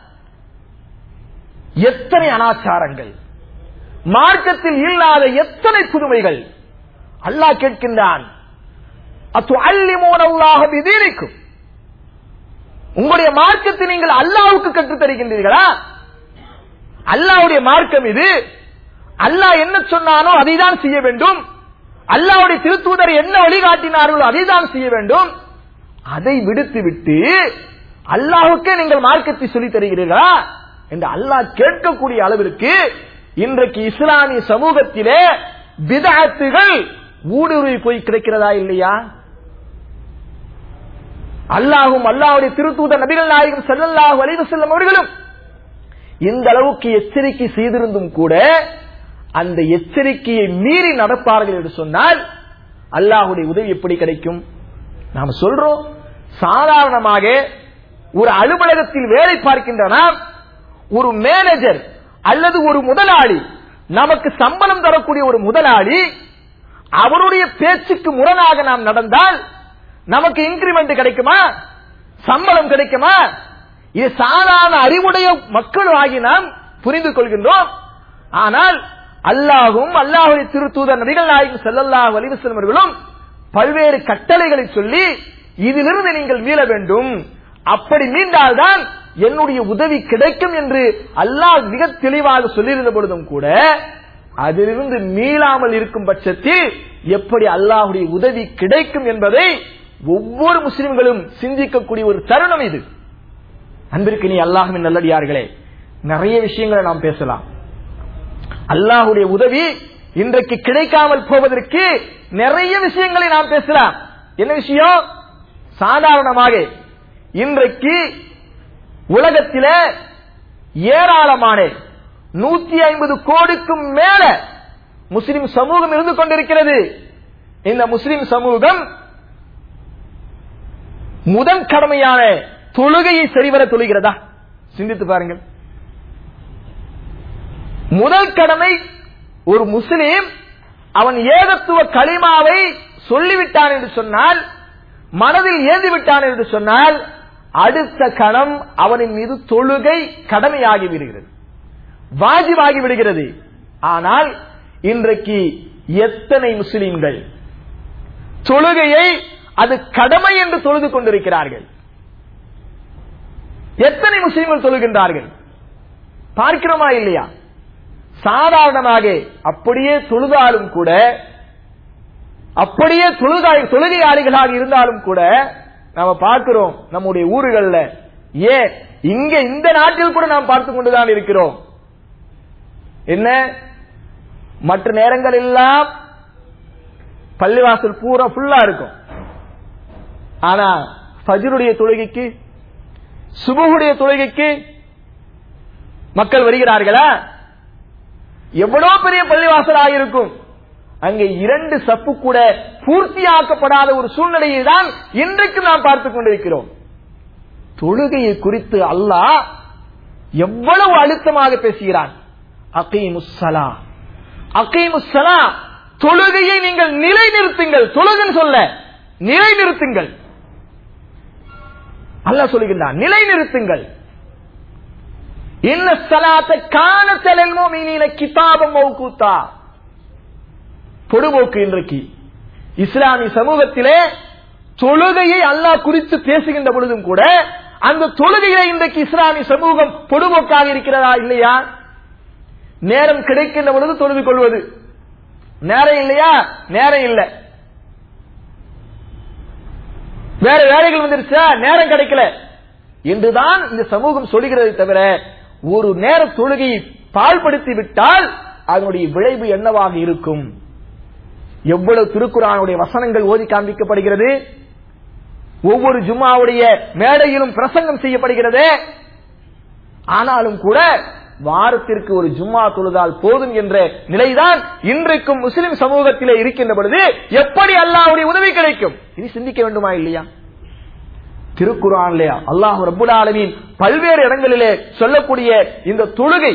எத்தனை அனாச்சாரங்கள் மார்க்கத்தில் இல்லாத எத்தனை புதுமைகள் அல்லாஹ் கேட்கின்றான் அத்துஅல்லிமூனல்லாஹ பிதீனிக்கும் உங்களுடைய மார்க்கத்தை நீங்கள் அல்லாஹ்வுக்கு கற்றுத் தருகின்றீர்களா அல்லாஹ்வுடைய மார்க்கம் இது அல்லாஹ் என்ன சொன்னானோ அதை தான் செய்ய வேண்டும் அல்லாஹ்வுடைய திருத்தூதர் என்ன வழிகாட்டினார்களோ அதை தான் செய்ய வேண்டும் அதை விடுத்துவிட்டு அல்லாஹ்வுக்கே நீங்கள் மார்க்கத்தை சொல்லித் தருகிறீர்களா என்று அல்லாஹ் கேட்கக்கூடிய அளவிற்கு இன்றைக்கு இஸ்லாமிய சமூகத்திலே பிதஅத்துகள் ஊடுருவி போய் கிடைக்கிறதா இல்லையா அல்லாஹும் அல்லாஹ்வுடைய திருத்தூதர் நபிகள் நாயகம் ஸல்லல்லாஹு அலைஹி வஸல்லம் அவர்களும் இந்த அளவுக்கு எச்சரிக்கை செய்திருந்தும் கூட அந்த எச்சரிக்கையை மீறி நடப்பார்கள் என்று சொன்னால் அல்லாஹ்வுடைய உதவி எப்படி கிடைக்கும் நாம் சொல்றோம் சாதாரணமாக ஒரு அலுவலகத்தில் வேலை பார்க்கின்ற நாம் ஒரு மேனேஜர் அல்லது ஒரு முதலாளி நமக்கு சம்பளம் தரக்கூடிய ஒரு முதலாளி அவருடைய பேச்சுக்கு முரணாக நாம் நடந்தால் நமக்கு இன்கிரிமெண்ட் கிடைக்குமா சம்பளம் கிடைக்குமா இது சாதாரண அறிவுடைய மக்கள் ஆகி நாம் புரிந்து கொள்கின்றோம் ஆனால் அல்லாஹும் அல்லாஹுடைய திருத்தூதர் நபிகள் நாயகம் ஸல்லல்லாஹு அலைஹி வஸல்லம் அவர்களும் பல்வேறு கட்டளைகளை சொல்லி இதிலிருந்து நீங்கள் மீள வேண்டும் அப்படி மீண்டால்தான் என்னுடைய உதவி கிடைக்கும் என்று அல்லாஹ் மிக தெளிவாக சொல்லியிருந்த பொழுதும் கூட அதிலிருந்து மீளாமல் இருக்கும் பட்சத்தில் எப்படி அல்லாஹுடைய உதவி கிடைக்கும் என்பதை ஒவ்வொரு முஸ்லிம்களும் சிந்திக்கக்கூடிய ஒரு தருணம் இது அன்பிற்கு நீ அல்லாஹுவின் நல்லடியார்களே நிறைய விஷயங்களை நாம் பேசலாம் அல்லாஹுடைய உதவி இன்றைக்கு கிடைக்காமல் போவதற்கு நிறைய விஷயங்களை நாம் பேசலாம் என்ன விஷயம் சாதாரணமாக இன்றைக்கு உலகத்தில ஏராளமான நூத்தி ஐம்பது கோடிக்கும் மேல முஸ்லிம் சமூகம் இருந்து கொண்டிருக்கிறது இந்த முஸ்லிம் சமூகம் முதன் கடமையான தொழுகையை சரிவர தொழுகிறதா சிந்தித்து பாருங்கள் முதல் கடமை ஒரு முஸ்லிம் அவன் ஏகத்துவ களிமாவை சொல்லிவிட்டான் என்று சொன்னால் மனதில் ஏந்தி விட்டான் என்று சொன்னால் அடுத்த கணம் அவனின் மீது தொழுகை கடமையாகி விடுகிறது வாஜிபாகி விடுகிறது ஆனால் இன்றைக்கு எத்தனை முஸ்லிம்கள் தொழுகையை அது கடமை என்று தொழுது கொண்டிருக்கிறார்கள் எத்தனை முஸ்லிம்கள் தொழுகின்றார்கள் பார்க்கிறோமா இல்லையா சாதாரணமாக அப்படியே தொழுதாலும் கூட அப்படியே தொழுகாய் தொழுகையாளிகளாக இருந்தாலும் கூட நாம பார்க்கிறோம் நம்முடைய ஊர்கள்ல ஏன் இங்க இந்த நாட்டில் கூட நாம் பார்த்து கொண்டுதான் இருக்கிறோம் என்ன மற்ற நேரங்கள் எல்லாம் பள்ளிவாசல் பூரா ஃபுல்லா இருக்கும் ஆனா ஃபஜ்ருடைய தொழுகைக்கு சுபுகுடைய தொழுகைக்கு மக்கள் வருகிறார்களா எவ்வளவு பெரிய பள்ளிவாசலாக இருக்கும் அங்கே இரண்டு சப்பு கூட பூர்த்தியாக்கப்படாத ஒரு சூழ்நிலையை தான் இன்றைக்கு நாம் பார்த்துக் கொண்டிருக்கிறோம் தொழுகையை குறித்து அல்லாஹ் எவ்வளவு அழுத்தமாக பேசுகிறான் அகீமுஸ்ஸலா அகீமுஸ்ஸலா தொழுகையை நீங்கள் நிலைநிறுத்துங்கள் தொழுகன்னு சொல்ல நிலைநிறுத்துங்கள் அல்லாஹ் சொல்லுகின்றான் நிலைநிறுத்துங்கள் இன்ன சலாத்த காணத்தல் மீனின கிதாபம் மௌகூத்தா பொடுபோக்கு இன்றைக்கு இஸ்லாமிய சமூகத்திலே தொழுகையை அல்லாஹ் குறித்து பேசுகின்ற பொழுதும் கூட அந்த தொழுகையில இன்றைக்கு இஸ்லாமிய சமூகம் பொடுபோக்காக இருக்கிறதா இல்லையா நேரம் கிடைக்கின்ற பொழுது தொழுது கொள்வது நேரம் இல்லையா நேரம் இல்ல வேற வேலைகள் வந்துருச்சா நேரம் கிடைக்கல என்றுதான் இந்த சமூகம் சொல்லுகிறதை தவிர ஒரு நேர தொழுகையை பாழ்படுத்தி விட்டால் அதனுடைய விளைவு என்னவாக இருக்கும் எவ்வளவு திருக்குறானுடைய வசனங்கள் ஓதி காண்பிக்கப்படுகிறது ஒவ்வொரு ஜும்மாவுடைய மேடையிலும் பிரசங்கம் செய்யப்படுகிறது ஆனாலும் கூட வாரத்திற்கு ஒரு ஜும்மா தொழுதால் போதும் என்ற நிலைதான் இன்றைக்கும் முஸ்லிம் சமூகத்திலே இருக்கின்ற பொழுது எப்படி அல்லாஹ்வுடைய உதவி கிடைக்கும் இனி சிந்திக்க வேண்டுமா இல்லையா திருக்குறான்லே அல்லாஹ் ரப்புல் ஆலமீன் பல்வேறு இடங்களிலே சொல்லக்கூடிய இந்த தொழுகை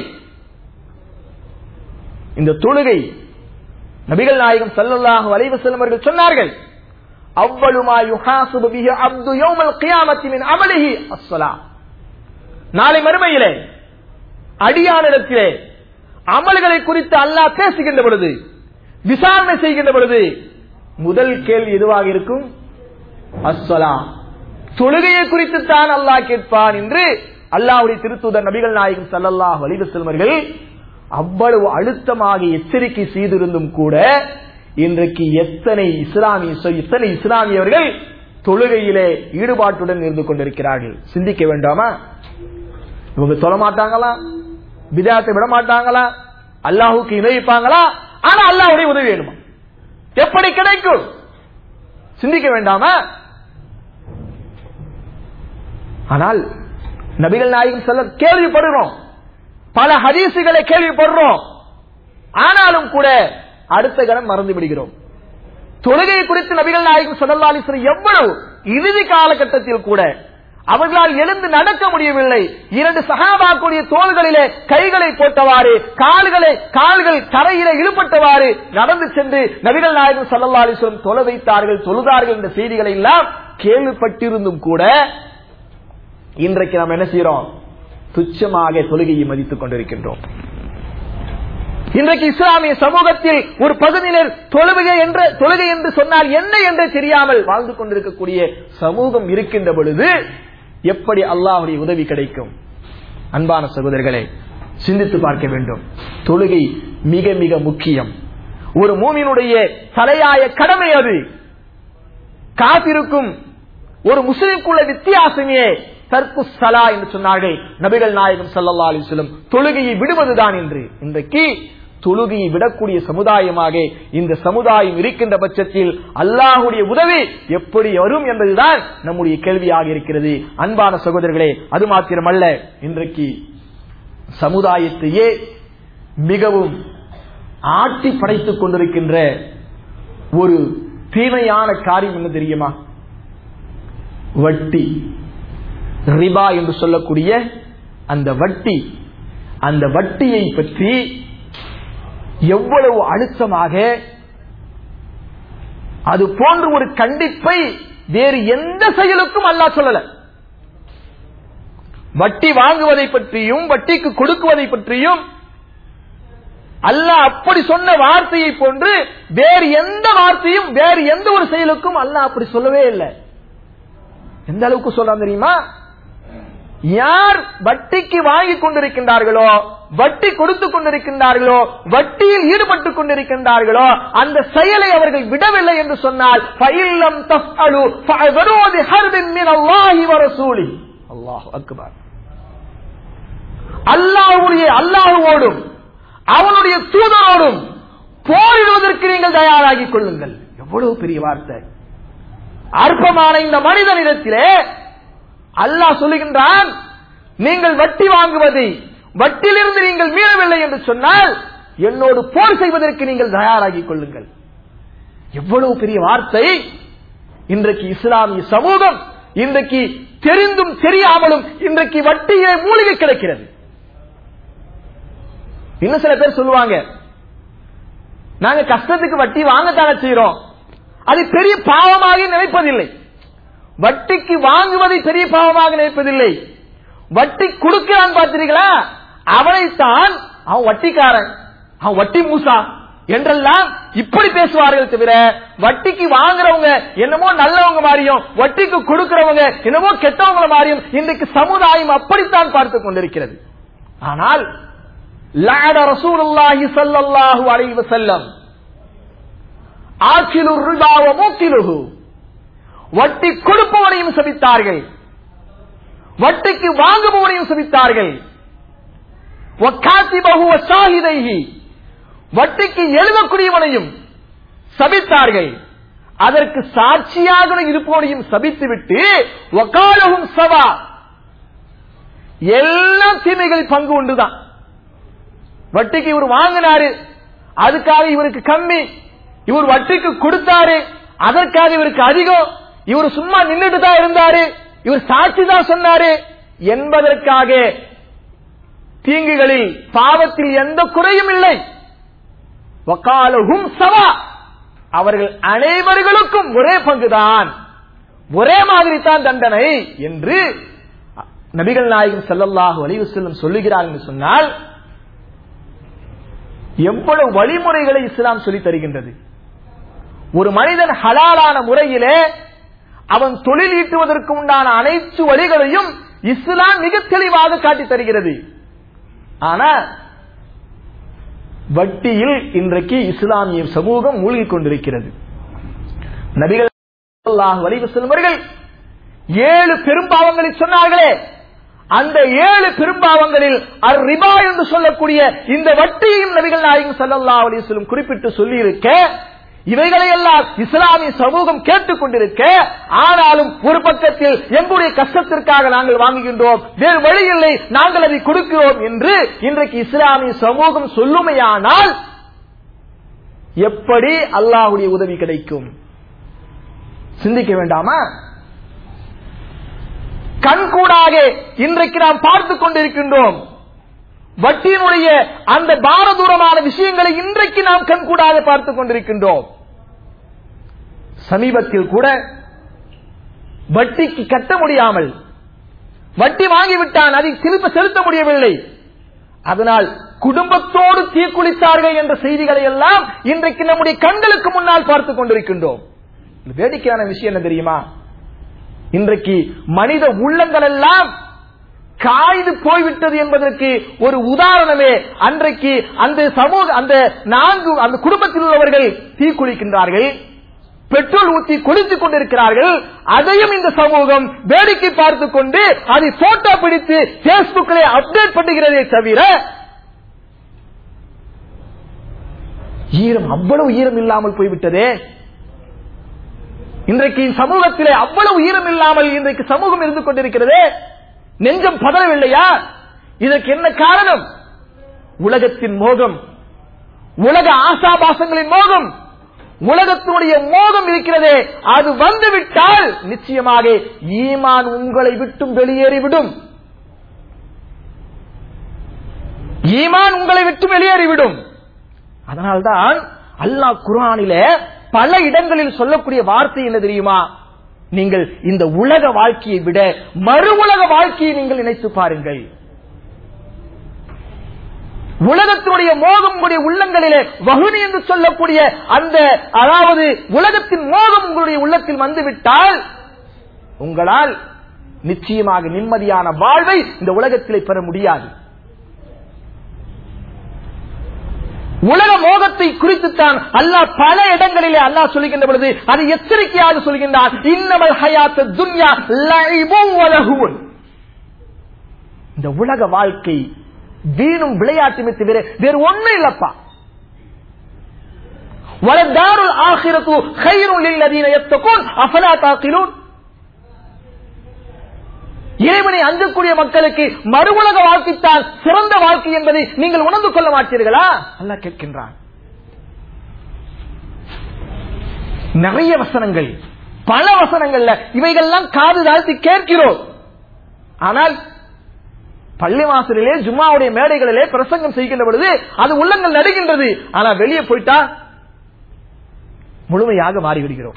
இந்த தொழுகை நபிகள் நாயகம் ஸல்லல்லாஹு அலைஹி வஸல்லம் அவர்கள் சொன்னார்கள் அவ்வளவு மா யுஹாசிபு பிஹி அப்து யௌமல் கியாமத்தி மின் அமலிஹி அஸ்ஸலா நாளை மறுமையிலே அடியானிடத்திலே அமல்களை குறித்து அல்லாஹ் பேசுகின்ற பொழுது விசாரணை செய்கின்ற பொழுது முதல் கேள்வி எதுவாக இருக்கும் அஸ்ஸலா தொழுகையை குறித்து தான் அல்லாஹ் கேட்பான் என்று அல்லாஹ்வுடைய திருத்தூதர் நபிகள் நாயகம் ஸல்லல்லாஹு அலைஹி வஸல்லம் அவர்கள் அவ்வளவு அழுத்தமாக எச்சரிக்கை செய்திருந்தும் கூட இன்றைக்கு எத்தனை இஸ்லாமிய எத்தனை இஸ்லாமியர்கள் தொழுகையிலே ஈடுபாட்டுடன் இருந்து கொண்டிருக்கிறார்கள் சிந்திக்க வேண்டாமா இவங்க சொல்ல மாட்டாங்களா விதாத்தை விட மாட்டாங்களா அல்லாஹுக்கு இணைப்பாங்களா ஆனா அல்லாஹ்வுடைய உதவி வேணுமா எப்படி கிடைக்கும் சிந்திக்க வேண்டாமா ஆனால் நபிகள் நாயகம் செல்ல கேள்விப்படுகிறோம் பல ஹதீசுகளை கேள்விப்படுறோம் ஆனாலும் கூட அடுத்த கணம் மறந்து விடுகிறோம் தொழுகை குறித்து நபிகள் நாயகம் சொல்லலாலீஸ்வரர் எவ்வளவு இறுதி காலகட்டத்தில் கூட அவர்களால் எழுந்து நடக்க முடியவில்லை இரண்டு சகாபாக்குடைய தோள்களிலே கைகளை போட்டவாறு கால்களை கால்கள் தரையிலே இழுபட்டவாறு நடந்து சென்று நபிகள் நாயகம் சல்லல்லாலீஸ்வரம் தொலை வைத்தார்கள் தொழுதார்கள் என்ற செய்திகளை எல்லாம் கேள்விப்பட்டிருந்தும் கூட இன்றைக்கு நாம் என்ன செய்யறோம் துச்சமாக தொழுகையை மதித்துக் கொண்டிருக்கின்றோம் இன்றைக்கு இஸ்லாமிய சமூகத்தில் ஒரு பகுதியினர் தொழுகை என்ற தொழுகை என்று சொன்னால் என்ன என்று தெரியாமல் வாழ்ந்து கொண்டிருக்கக்கூடிய சமூகம் இருக்கின்ற பொழுது எப்படி அல்லாஹுடைய உதவி கிடைக்கும் அன்பான சகோதரர்களே சிந்தித்து பார்க்க வேண்டும் தொழுகை மிக மிக முக்கியம் ஒரு மூமியினுடைய தலையாய கடமை அது காத்திருக்கும் ஒரு முஸ்லிம்குள்ள வித்தியாசமே தற்கு சலா என்று சொன்னார்கள் நபிகள் நாயகம் சல்லா அலிஸ்லம் தொழுகையை விடுவதுதான் என்று இன்றைக்கு தொழுகையை விடக்கூடிய சமுதாயமாக இந்த சமுதாயம் இருக்கின்ற பட்சத்தில் அல்லாஹுடைய உதவி எப்படி வரும் என்பதுதான் நம்முடைய கேள்வியாக இருக்கிறது அன்பான சகோதரர்களே அது மாத்திரமல்ல இன்றைக்கு சமுதாயத்தையே மிகவும் ஆட்டி படைத்துக் கொண்டிருக்கின்ற ஒரு தீமையான காரியம் என்ன தெரியுமா வட்டி ரிபா என்று சொல்லக்கூடிய அந்த வட்டி அந்த வட்டியை பற்றி எவ்வளவு அழுத்தமாக அது போன்ற ஒரு கண்டிப்பை வேறு எந்த செயலுக்கும் அல்லா சொல்லல வட்டி வாங்குவதை பற்றியும் வட்டிக்கு கொடுக்குவதை பற்றியும் அல்லாஹ் அப்படி சொன்ன வார்த்தையை போன்று வேறு எந்த வார்த்தையும் வேறு எந்த ஒரு செயலுக்கும் அல்லாஹ் அப்படி சொல்லவே இல்லை எந்த அளவுக்கு சொல்றான் தெரியுமா யார் வட்டிக்கு வாங்கி கொண்டிருக்கின்றார்களோ வட்டி கொடுத்து கொண்டிருக்கின்றார்களோ வட்டியில் ஈடுபட்டுக் கொண்டிருக்கின்றார்களோ அந்த செயலை அவர்கள் விடவில்லை என்று சொன்னால் ஃபைல்லம் தஃஅலு ஃபஅதரு பிஹர்பின் மினல்லாஹி வ ரசூலி அல்லாஹ் அக்பர் அல்லாஹ்வுடைய அல்லாஹ்வோடும் அவனுடைய தூதரோடும் போரிடுவதற்கு நீங்கள் தயாராகிக் கொள்ளுங்கள் எவ்வளவு பெரிய வார்த்தை அற்பமான இந்த மனிதனிடத்திலே அல்லாஹ் சொல்லுகின்றான் நீங்கள் வட்டி வாங்குவதை வட்டிலிருந்து நீங்கள் மீளவில்லை என்று சொன்னால் என்னோடு போர் செய்வதற்கு நீங்கள் தயாராகிக் கொள்ளுங்கள் எவ்வளவு பெரிய வார்த்தை இன்றைக்கு இஸ்லாமிய சமூகம் இன்றைக்கு தெரிந்தும் தெரியாமலும் இன்றைக்கு வட்டியிலே மூலிகை கிடக்கிறது இன்னும் சில பேர் சொல்லுவாங்க நாங்க கஷ்டத்துக்கு வட்டி வாங்கத்தானே செய்யறோம் அது பெரிய பாவமாக நினைப்பதில்லை வட்டிக்கு வாங்குவதை பெரிய பாவமாக நினைப்பதில்லை வட்டி கொடுக்கிறான் பார்த்தீர்களா அவனைத்தான் அவன் வட்டிக்காரன் அவன் வட்டி மூசா என்றெல்லாம் இப்படி பேசுவார்கள் தவிர வட்டிக்கு வாங்குறவங்க என்னமோ நல்லவங்க மாதிரியும் வட்டிக்கு கொடுக்கிறவங்க என்னமோ கெட்டவங்கள மாதிரியும் இன்றைக்கு சமுதாயம் அப்படித்தான் பார்த்து கொண்டிருக்கிறது ஆனால் லாட ரசூலுல்லாஹி ஸல்லல்லாஹு அலைஹி வஸல்லம் ஆக்கிலு ரிபாவ மூக்கிலுஹு வட்டி கொடுப்பவனையும் சபித்தார்கள் வட்டிக்கு வாங்குபவனையும் சபித்தார்கள் வக்காத்திபஹு வசாஹிதைஹி வட்டிக்கு எழுதக்கூடியவனையும் சபித்தார்கள் அதற்கு சாட்சியாக இருப்பவனையும் சபித்துவிட்டு வக்காலகும் சவா எல்லா தீமைகளில் பங்கு உண்டுதான் வட்டிக்கு இவர் வாங்கினாரு அதுக்காக இவருக்கு கம்மி இவர் வட்டிக்கு கொடுத்தாரு அதற்காக இவருக்கு அதிகம் இவர் சும்மா நின்றுட்டு தான் இருந்தாரு இவர் சாட்சி தான் சொன்னாரு என்பதற்காக தீங்குகளில் பாவத்தில் எந்த குறையும் இல்லை வக்காலகும் சவா அவர்கள் அனைவர்களுக்கும் ஒரே பங்குதான் ஒரே மாதிரி தான் தண்டனை என்று நபிகள் நாயகம் ஸல்லல்லாஹு அலைஹி வஸல்லம் சொல்லுகிறார் என்று சொன்னால் எவ்வளவு வழிமுறைகளை இஸ்லாம் சொல்லித் தருகின்றது ஒரு மனிதன் ஹலாலான முறையிலே அவன் தொழில் ஈட்டுவதற்கு உண்டான அனைத்து வழிகளையும் இஸ்லாம் மிக தெளிவாக காட்டித் தருகிறது ஆனா வட்டியில் இன்றைக்கு இஸ்லாமிய சமூகம் மூழ்கிக் கொண்டிருக்கிறது நபிகள் ஸல்லல்லாஹு அலைஹி வஸல்லம் அவர்கள் ஏழு பெரும்பாவங்களை சொன்னார்களே அந்த ஏழு பெரும்பாவங்களில் அர் ரிபா என்று சொல்லக்கூடிய இந்த வட்டியையும் நபிகள் நாயகம் ஸல்லல்லாஹு அலைஹி வஸல்லம் குறிப்பிட்டு சொல்லி இருக்க இவைகளை எல்லாம் இஸ்லாமிய சமூகம் கேட்டுக் கொண்டிருக்க ஆனாலும் ஒரு பக்கத்தில் எங்களுடைய கஷ்டத்திற்காக நாங்கள் வாங்குகின்றோம் வேறு வழி இல்லை நாங்கள் அதை கொடுக்கிறோம் என்று இன்றைக்கு இஸ்லாமிய சமூகம் சொல்லுமையானால் எப்படி அல்லாஹ்வுடைய உதவி கிடைக்கும் சிந்திக்க வேண்டாமா கண்கூடாக இன்றைக்கு நாம் பார்த்துக் கொண்டிருக்கின்றோம் வட்டியினுடைய அந்த பாரதூரமான விஷயங்களை இன்றைக்கு நாம் கண்கூடாக பார்த்துக் கொண்டிருக்கின்றோம் சமீபத்தில் கூட வட்டிக்கு கட்ட முடியாமல் வட்டி வாங்கிவிட்டான் அதை திரும்ப செலுத்த முடியவில்லை அதனால் குடும்பத்தோடு தீக்குளித்தார்கள் என்ற செய்திகளை எல்லாம் இன்றைக்கு நம்முடைய கண்களுக்கு முன்னால் பார்த்துக் கொண்டிருக்கின்றோம் இது வேடிக்கையான விஷயம் என்ன தெரியுமா இன்றைக்கு மனித உள்ளங்கள் எல்லாம் காய்ந்து போய்விட்டது என்பதற்கு ஒரு உதாரணமே அன்றைக்கு அந்த சமூக அந்த நான்கு அந்த குடும்பத்தில் உள்ளவர்கள் தீக்குளிக்கின்றார்கள் பெட்ரோல் ஊற்றி குளித்துக் கொண்டிருக்கிறார்கள் அதையும் இந்த சமூகம் வேடிக்கை பார்த்துக் கொண்டு அதை போட்டோ பிடித்து பேஸ்புக்கிலே அப்டேட் பண்ணுகிறதே தவிர ஈரம் அவ்வளவு ஈரம் இல்லாமல் போய்விட்டதே இன்றைக்கு சமூகத்திலே அவ்வளவு ஈரம் இல்லாமல் இன்றைக்கு சமூகம் இருந்து கொண்டிருக்கிறதே நெஞ்சம் பதறவில்லையா இதற்கு என்ன காரணம் உலகத்தின் மோகம் உலக ஆசாபாசங்களின் மோகம் உலகத்தினுடைய மோகம் இருக்கிறதே அது வந்துவிட்டால் நிச்சயமாக ஈமான் உங்களை விட்டும் வெளியேறிவிடும் ஈமான் உங்களை விட்டு வெளியேறிவிடும் அதனால்தான் அல்லாஹ் குர்ஆனிலே பல இடங்களில் சொல்லக்கூடிய வார்த்தை என்ன தெரியுமா நீங்கள் இந்த உலக வாழ்க்கையை விட மறு உலக வாழ்க்கையை நீங்கள் நினைத்து பாருங்கள் உலகத்தினுடைய மோகம் உங்களுடைய உள்ளங்களிலே வகுனி என்று சொல்லக்கூடிய அந்த அதாவது உலகத்தின் மோகம் உங்களுடைய உள்ளத்தில் வந்துவிட்டால் உங்களால் நிச்சயமாக நிம்மதியான வாழ்வை இந்த உலகத்திலே பெற முடியாது உலக மோகத்தை குறித்துத்தான் அல்லாஹ் பல இடங்களிலே அல்லாஹ் சொல்லுகின்ற பொழுது அது எச்சரிக்கையாக சொல்கின்றான் இன்னமல் ஹயாத்த துன்யா லைபும் வலகுவும் இந்த உலக வாழ்க்கை வீணும் விளையாட்டுமே தவிர வேறு ஒண்ணும் இல்லப்பா வலதாருல் ஆகிரத்து خيرுல் للذين يتقون افلا تعقلون இறைவனை அஞ்சக்கூடிய மக்களுக்கு மறு உலக வாழ்க்கைத்தான் சிறந்த வாழ்க்கை என்பதை நீங்கள் உணர்ந்து கொள்ள மாட்டீர்களா அல்ல கேட்கின்றான் நிறைய வசனங்கள் பல வசனங்கள்ல இவைகள்லாம் காது தாழ்த்தி கேட்கிறோம் ஆனால் பள்ளி வாசலிலே ஜும்மாவுடைய மேடைகளிலே பிரசங்கம் செய்கின்ற பொழுது அது உள்ளங்கள் நடுகின்றது ஆனா வெளியே போயிட்டா முழுமையாக மாறிவிடுகிறோம்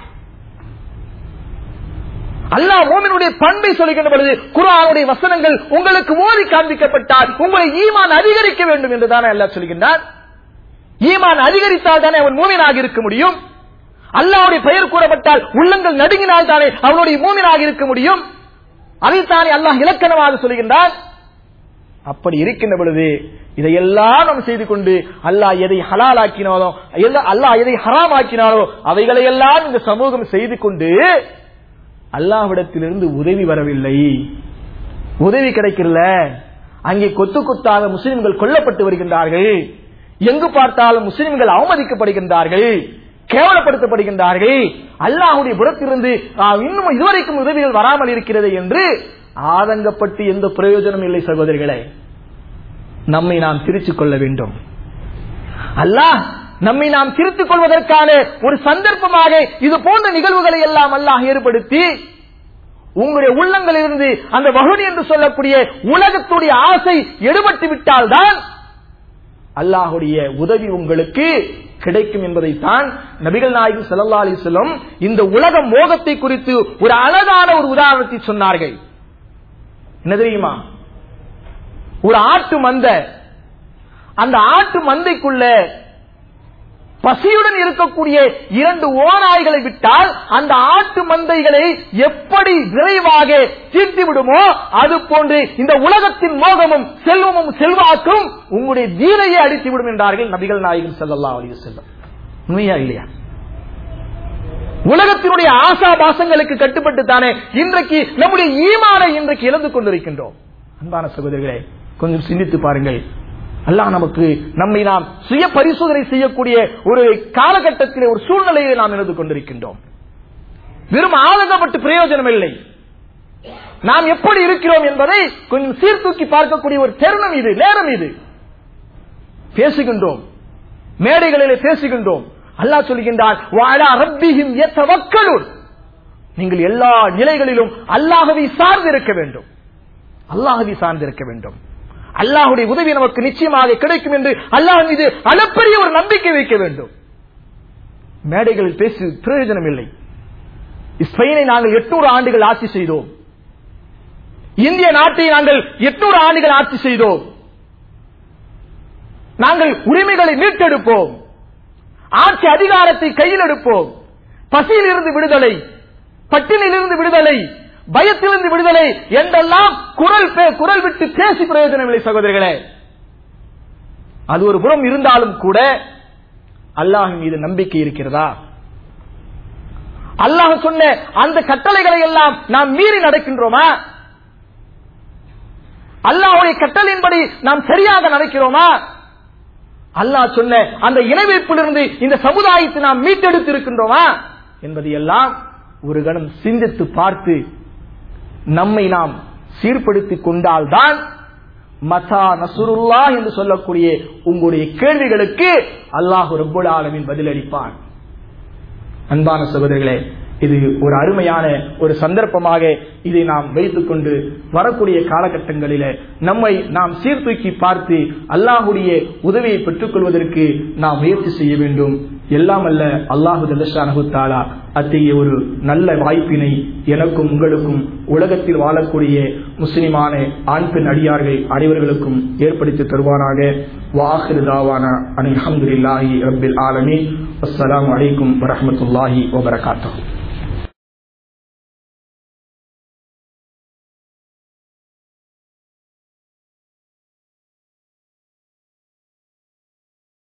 அல்லாஹ் மோமினுடைய பண்பை சொல்லுகின்ற பொழுது குரானுடைய வசனங்கள் உங்களுக்கு ஓதி காண்பிக்கப்பட்டால் உங்களை ஈமான் அதிகரிக்க வேண்டும் என்று தானே அல்லாஹ் சொல்கின்றார் ஈமான் அதிகரித்தால் தானே அவன் மூமினாக இருக்க முடியும் அல்லாவுடைய பெயர் கூறப்பட்டால் உள்ளங்கள் நடுங்கினால் தானே அவனுடைய மூமினாக இருக்க முடியும் அதைத்தானே அல்லாஹ் இலக்கணமாக சொல்கின்றான் அப்படி இருக்கின்ற பொழுது இதையெல்லாம் நாம் செய்து கொண்டு அல்லாஹ் எதை ஹலால் ஆக்கினாலோ அல்லாஹ் எதை ஹராம் ஆக்கினாலோ அவைகளை எல்லாம் இந்த சமூகம் செய்து கொண்டு அல்லாஹ்விடத்திலிருந்து உதவி வரவில்லை உதவி கிடைக்கல அங்கே கொத்து கொத்தாக முஸ்லிம்கள் கொல்லப்பட்டு வருகின்றார்கள் எங்கு பார்த்தாலும் முஸ்லிம்கள் அவமதிக்கப்படுகின்றார்கள் கேவலப்படுத்தப்படுகின்றார்கள் அல்லாஹுடைய புறத்திலிருந்து ஆ, இன்னும் இதுவரைக்கும் உதவிகள் வராமல் இருக்கிறது என்று ஆதங்கப்பட்டு எந்த பிரயோஜனம் இல்லை சகோதரிகளே நம்மை நாம் திருச்சிக் கொள்ள வேண்டும் அல்லாஹ் நம்மை நாம் திருத்திக் கொள்வதற்கான ஒரு சந்தர்ப்பமாக இது போன்ற நிகழ்வுகளை எல்லாம் அல்லாஹ் ஏற்படுத்தி உங்களுடைய உள்ளங்களிலிருந்து அந்த வகுதி என்று சொல்லக்கூடிய உலகத்துடைய ஆசை எடுபட்டு விட்டால்தான் அல்லாஹுடைய உதவி உங்களுக்கு கிடைக்கும் என்பதைத்தான் நபிகள் நாயகம் ஸல்லல்லாஹு அலைஹி வஸல்லம் இந்த உலக மோகத்தை குறித்து ஒரு அழகான ஒரு உதாரணத்தை சொன்னார்கள் என்ன தெரியுமா ஒரு ஆட்டு மந்த அந்த ஆட்டு மந்தைக்குள்ள பசியுடன் இருக்கக்கூடிய இரண்டு ஓநாய்களை விட்டால் அந்த ஆட்டு மந்தைகளை எப்படி விரைவாக தீர்த்து விடுமோ அது போன்று இந்த உலகத்தின் மோகமும் செல்வமும் செல்வாக்கும் உங்களுடைய தீரையை அடித்து விடும் என்றார்கள் நபிகள் நாயகம் ஸல்லல்லாஹு அலைஹி வஸல்லம் உண்மையா இல்லையா உலகத்தினுடைய ஆசா பாசங்களுக்கு கட்டுப்பட்டு தானே இன்றைக்கு நம்முடைய ஈமானை இன்றைக்கு இழந்து கொண்டிருக்கின்றோம் அன்பான சகோதரர்களே கொஞ்சம் சிந்தித்து பாருங்கள் அல்லாஹ் நமக்கு நம்மை நாம் சுய பரிசோதனை செய்யக்கூடிய ஒரு காலகட்டத்திலே ஒரு சூழ்நிலையை நாம் இழந்து கொண்டிருக்கின்றோம் வெறும் ஆதங்கப்பட்டு பிரயோஜனம் இல்லை நாம் எப்படி இருக்கிறோம் என்பதை கொஞ்சம் சீர்தூக்கி பார்க்கக்கூடிய ஒரு தருணம் இது நேரம் இது பேசுகின்றோம் மேடைகளிலே பேசுகின்றோம் அல்லாஹ் சொல்கின்றான் "வஅலா ரப்பிஹிம் யதவக்கலுன்." நீங்கள் எல்லா நிலைகளிலும் அல்லாஹவை சார்ந்திருக்க வேண்டும் அல்லாஹவை சார்ந்திருக்க வேண்டும் அல்லாஹுடைய உதவி நமக்கு நிச்சயமாக கிடைக்கும் என்று அல்லாஹ் மீது அளப்பரிய ஒரு நம்பிக்கை வைக்க வேண்டும் மேடைகளில் பேசி பிரயோஜனம் இல்லை ஸ்பெயினை நாங்கள் எட்நூறு ஆண்டுகள் ஆட்சி செய்தோம் இந்திய நாட்டை நாங்கள் எட்நூறு ஆண்டுகள் ஆட்சி செய்தோம் நாங்கள் உரிமைகளை மீட்டெடுப்போம் ஆட்சி அதிகாரத்தை கையில் எடுப்போம் பசியில் இருந்து விடுதலை பட்டினியிலிருந்து விடுதலை பயத்திலிருந்து விடுதலை என்றெல்லாம் குரல் பே- குரல் விட்டு பேசி பிரயோஜனம் இல்லை சகோதரர்களே அது ஒரு புறம் இருந்தாலும் கூட அல்லாஹ் மீது நம்பிக்கை இருக்கிறதா அல்லாஹ் சொன்ன அந்த கட்டளைகளை எல்லாம் நாம் மீறி நடக்கின்றோமா அல்லாஹ்வுடைய கட்டளையின்படி நாம் சரியாக நடக்கிறோமா அல்லாஹ் சொன்ன அந்த இணைவைப்பிலிருந்து இந்த சமுதாயத்தை நாம் மீட்டெடுத்து இருக்கின்றோமா என்பதையெல்லாம் ஒரு கணம் சிந்தித்து பார்த்து நம்மை நாம் சீர்படுத்திக் கொண்டால்தான் மசா நசுருல்லா என்று சொல்லக்கூடிய உங்களுடைய கேள்விகளுக்கு அல்லாஹ் ரப்புல் ஆலமீன் பதிலளிப்பான் அன்பான சகோதரர்களே இது ஒரு அருமையான ஒரு சந்தர்ப்பமாக இதை நாம் வைத்துக் கொண்டு வரக்கூடிய காலகட்டங்களில நம்மை நாம் சீர்தூக்கி பார்த்து அல்லாஹுடைய உதவியை பெற்றுக் கொள்வதற்கு நாம் முயற்சி செய்ய வேண்டும் எல்லாம் அல்ல அல்லாஹு தலஷானு தாலா அத்தகைய ஒரு நல்ல வாய்ப்பினை எனக்கும் உங்களுக்கும் உலகத்தில் வாழக்கூடிய முஸ்லிமான ஆண் பெண் அடியார்கள் அனைவர்களுக்கும் ஏற்படுத்தி தருவானாக வாஹிர் தாவானா அனில் அஹமதுல்லாஹி ரபில் ஆலமீன் அஸ்ஸலாமு அலைக்கும் வரஹ்மத்துல்லாஹி வபரகாத்துஹு